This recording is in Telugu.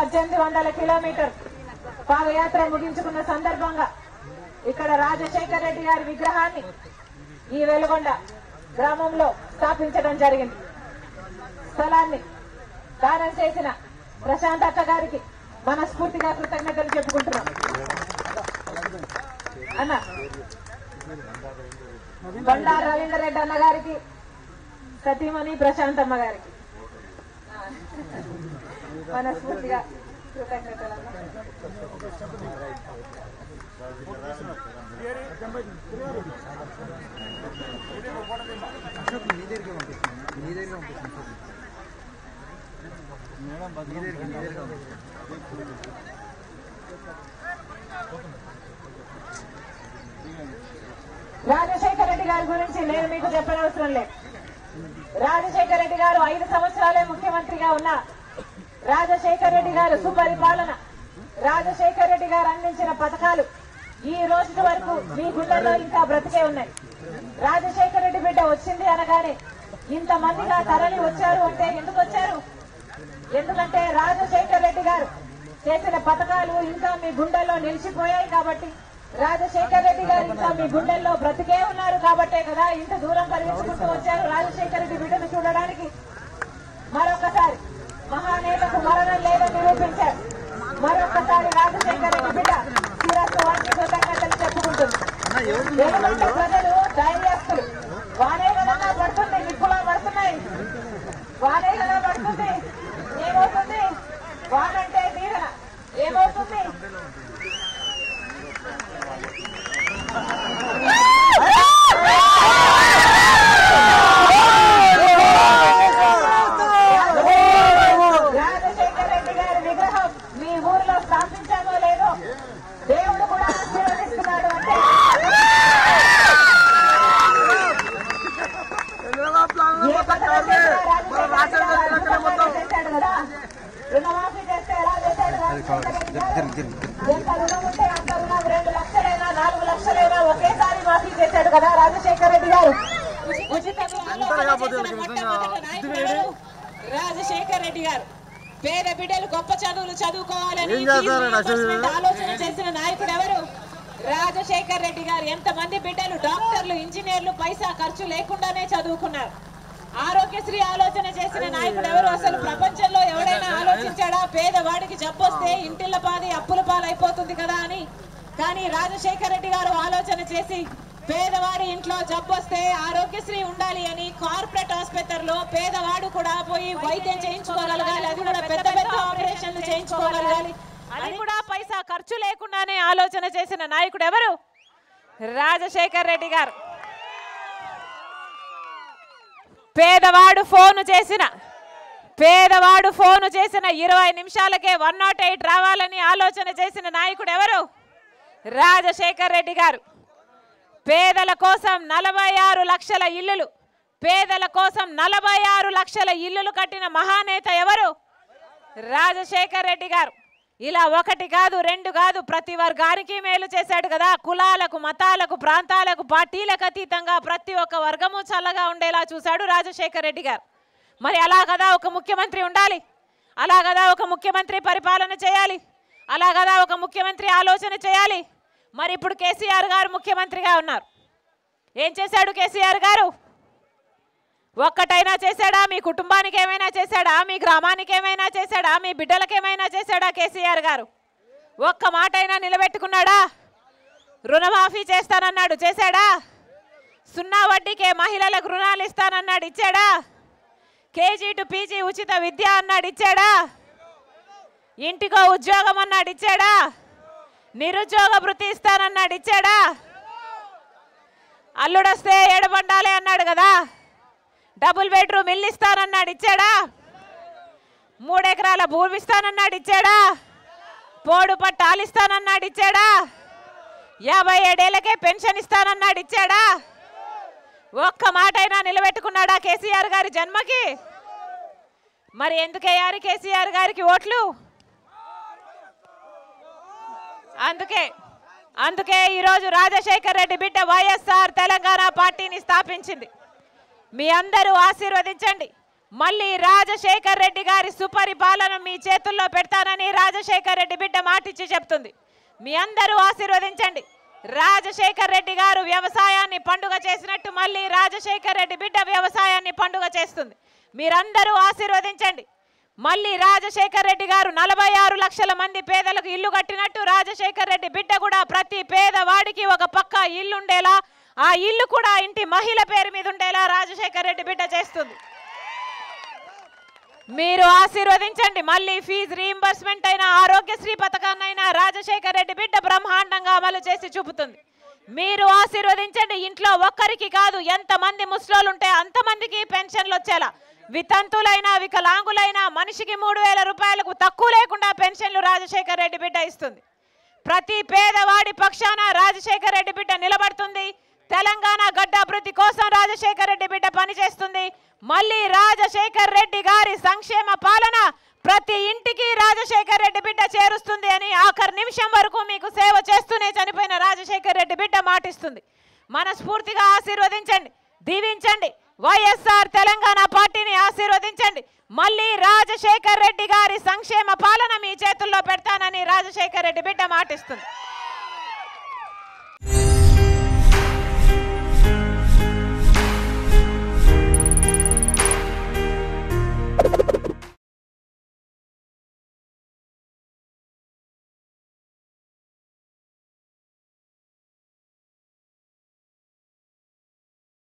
పద్దెనిమిది వందల కిలోమీటర్ పాదయాత్ర ముగించుకున్న సందర్భంగా ఇక్కడ రాజశేఖర్ రెడ్డి గారి విగ్రహాన్ని ఈ వెలుగొండ గ్రామంలో స్థాపించడం జరిగింది స్థలాన్ని దానం చేసిన ప్రశాంత్ అక్క గారికి మనస్ఫూర్తిగా కృతజ్ఞతలు చెప్పుకుంటున్నాం అన్న బండారు రవీందర్ రెడ్డి అన్న గారికి సతీమణి ప్రశాంత్ అమ్మ గారికి మనస్ఫూర్తిగా కృతజ్ఞతలు అన్న. రాజశేఖర రెడ్డి గారి గురించి నేను మీకు చెప్పనవసరం లేదు రాజశేఖర రెడ్డి గారు ఐదు సంవత్సరాలే ముఖ్యమంత్రిగా ఉన్న రాజశేఖర రెడ్డి గారు సుపరిపాలన రాజశేఖర రెడ్డి గారు అందించిన పథకాలు ఈ రోజు వరకు మీ గుండెల్లో ఇంకా బ్రతికే ఉన్నాయి రాజశేఖర రెడ్డి బిడ్డ వచ్చింది అనగానే ఇంతమందిగా తరలి వచ్చారు అంటే ఎందుకు వచ్చారు ఎందుకంటే రాజశేఖర రెడ్డి గారు చేసిన పథకాలు ఇంకా మీ గుండెల్లో నిలిచిపోయాయి కాబట్టి రాజశేఖర రెడ్డి గారు ఇంకా మీ గుండెల్లో బ్రతికే ఉన్నారు కాబట్టే కదా ఇంత దూరం పరిగెత్తుకుంటూ వచ్చారు రాజశేఖర రెడ్డి బిడ్డను చూడడానికి మరొకసారి మహానేతకు మరణం లేదని నిరూపించారు మరొకసారి రాజశేఖర రెడ్డి బిడ్డ శిరస్సు వంటి కృతజ్ఞతలు చెప్పుకుంటుంది ఎందుకంటే ప్రజలు ధైర్యస్తులు వానే కదా పడుతుంది నిప్పులా పడుతున్నాయి వానే కదా పడుతుంది ఏమవుతుంది వానంటే దీవెన ఏమవుతుంది రాజశేఖర రెడ్డి గారి విగ్రహం మీ ఊర్లో స్థాపించామో లేదో దేవుడు కూడా ఆశీర్వదిస్తున్నాడు అంటే ఏ పథకం చేసినా రాజశేఖర రెడ్డి గారు అద్భుతంగా చేశాడు కదా రుణమాఫీ చేస్తే ఎలా చేశాడు రాజశేఖర రెడ్డి గారు? ఎంత రుణం ఉంటే అంత రుణం రెండు లక్షలైనా నాలుగు లక్షలైనా ఒకేసారి మాఫీ చేశాడు కదా రాజశేఖర రెడ్డి గారు ఉచితంగా ఆలోచన చేసిన మొట్టమొదటి నాయకుడు ఎవరు? రాజశేఖర్ రెడ్డి గారు పేద బిడ్డలు గొప్ప చదువులు చదువుకోవాలని ఏం చేస్తారు ఫీజు అసలు? రీయింబర్స్మెంట్ ఆలోచన చేసిన నాయకుడు ఎవరు రాజశేఖర్ రెడ్డి గారు ఎంతమంది బిడ్డలు డాక్టర్లు ఇంజనీర్లు పైసా ఖర్చు లేకుండానే చదువుకున్నారు ఆరోగ్యశ్రీ ఆలోచన చేసిన నాయకుడు ఎవరు అసలు ప్రపంచంలో ఎవడైనా ఆలోచించాడా పేదవాడికి జబ్బొస్తే ఇంటిల్ల పాది అప్పుల పాలైపోతుంది కదా అని కానీ రాజశేఖర్ రెడ్డి గారు ఆలోచన చేసి పేదవాడి ఇంట్లో జబ్బొస్తే ఆరోగ్యశ్రీ ఉండాలి అని కార్పొరేట్ ఆసుపత్రిలో పేదవాడు కూడా పోయి వైద్యం చేయించుకోగలగాలి అది కూడా పెద్ద పెద్ద ఆపరేషన్లు చేయించుకోగలగాలి అది కూడా పైసా ఖర్చు లేకుండానే ఆలోచన చేసిన నాయకుడు ఎవరు రాజశేఖర్ రెడ్డి గారు పేదవాడు ఫోను చేసిన పేదవాడు ఫోను చేసిన ఇరవై నిమిషాలకే వన్ నాట్ ఎయిట్ రావాలని ఆలోచన చేసిన నాయకుడు ఎవరు రాజశేఖర్ రెడ్డి గారు పేదల కోసం నలభై ఆరు లక్షల ఇల్లులు పేదల కోసం నలభై ఆరు లక్షల ఇల్లులు కట్టిన మహానేత ఎవరు రాజశేఖర్ రెడ్డి గారు ఇలా ఒకటి కాదు రెండు కాదు ప్రతి వర్గానికి మేలు చేశాడు కదా కులాలకు మతాలకు ప్రాంతాలకు పార్టీలకు అతీతంగా ప్రతి ఒక్క వర్గము చల్లగా ఉండేలా చూశాడు రాజశేఖర్ రెడ్డి గారు మరి అలా కదా ఒక ముఖ్యమంత్రి ఉండాలి అలా కదా ఒక ముఖ్యమంత్రి పరిపాలన చేయాలి అలా కదా ఒక ముఖ్యమంత్రి ఆలోచన చేయాలి మరి ఇప్పుడు కేసీఆర్ గారు ముఖ్యమంత్రిగా ఉన్నారు ఏం చేశాడు కేసీఆర్ గారు ఒక్కటైనా చేశాడా మీ కుటుంబానికి ఏమైనా చేశాడా మీ గ్రామానికి ఏమైనా చేశాడా మీ బిడ్డలకు ఏమైనా చేశాడా కేసీఆర్ గారు ఒక్క మాట అయినా నిలబెట్టుకున్నాడా రుణమాఫీ చేస్తానన్నాడు చేశాడా సున్నా వడ్డీకే మహిళలకు రుణాలు ఇస్తానన్నాడు ఇచ్చాడా కేజీ టు పీజీ ఉచిత విద్య అన్నాడు ఇచ్చాడా ఇంటికో ఉద్యోగం అన్నాడు ఇచ్చాడా నిరుద్యోగ భృతి ఇస్తానన్నాడు ఇచ్చాడా అల్లుడొస్తే ఏడబండాలి అన్నాడు కదా డబుల్ బెడ్రూమ్ ఇల్లు ఇస్తానన్నాడు ఇచ్చాడా మూడెకరాల భూమి ఇస్తానన్నాడు ఇచ్చాడా పోడు పట్టాలు ఇస్తానన్నాడు ఇచ్చాడా యాభై ఏడేళ్లకే పెన్షన్ ఇస్తానన్నాడు ఇచ్చాడా ఒక్క మాట అయినా నిలబెట్టుకున్నాడా కేసీఆర్ గారి జన్మకి మరి ఎందుకేయారు కేసీఆర్ గారికి ఓట్లు అందుకే అందుకే ఈరోజు రాజశేఖర్ రెడ్డి బిడ్డ వైఎస్ఆర్ తెలంగాణ పార్టీని స్థాపించింది మీ అందరూ ఆశీర్వదించండి మళ్ళీ రాజశేఖర్ రెడ్డి గారి సుపరిపాలన మీ చేతుల్లో పెడతానని రాజశేఖర్ రెడ్డి బిడ్డ మాటిచ్చి చెప్తుంది మీ అందరూ ఆశీర్వదించండి రాజశేఖర్ రెడ్డి గారు వ్యవసాయాన్ని పండుగ చేసినట్టు మళ్ళీ రాజశేఖర్ రెడ్డి బిడ్డ వ్యవసాయాన్ని పండుగ చేస్తుంది మీరందరూ ఆశీర్వదించండి మళ్ళీ రాజశేఖర్ రెడ్డి గారు నలభై ఆరు లక్షల మంది పేదలకు ఇల్లు కట్టినట్టు రాజశేఖర్ రెడ్డి బిడ్డ కూడా ప్రతి పేదవాడికి ఒక పక్క ఇల్లు ఉండేలా ఆ ఇల్లు కూడా ఇంటి మహిళ పేరు మీద ఉండేలా రాజశేఖర్ రెడ్డి బిడ్డ చేస్తుంది మీరు ఆశీర్వదించండి మళ్ళీ ఫీజు రీయింబర్స్మెంట్ అయిన ఆరోగ్యశ్రీ పథకాన్నైనా రాజశేఖర్ రెడ్డి బిడ్డ బ్రహ్మాండంగా అమలు చేసి చూపుతుంది మీరు ఆశీర్వదించండి ఇంట్లో ఒక్కరికి కాదు ఎంతమంది ముసలోళ్ళు ఉంటే అంతమందికి పెన్షన్లు వచ్చేలా వితంతులైనా వికలాంగులైనా మనిషికి మూడు వేల రూపాయలకు తక్కువ లేకుండా పెన్షన్లు రాజశేఖర్ రెడ్డి బిడ్డ ఇస్తుంది ప్రతి పేదవాడి పక్షాన రాజశేఖర్ రెడ్డి బిడ్డ నిలబడుతుంది తెలంగాణ గడ్డ అభివృద్ధి కోసం రాజశేఖర్ రెడ్డి బిడ్డ పనిచేస్తుంది మళ్ళీ రాజశేఖర్ రెడ్డి గారి సంక్షేమ పాలన ప్రతి ఇంటికి రాజశేఖర్ రెడ్డి బిడ్డ చేరుస్తుంది అని ఆఖరి నిమిషం వరకు మీకు సేవ చేస్తూనే చనిపోయిన రాజశేఖర్ రెడ్డి బిడ్డ మాటిస్తుంది మనస్ఫూర్తిగా ఆశీర్వదించండి దీవించండి వైఎస్ఆర్ తెలంగాణ పార్టీని ఆశీర్వదించండి మళ్ళీ రాజశేఖర్ రెడ్డి గారి సంక్షేమ పాలన మీ చేతుల్లో పెడతానని రాజశేఖర్ రెడ్డి బిడ్డ మాటిస్తుంది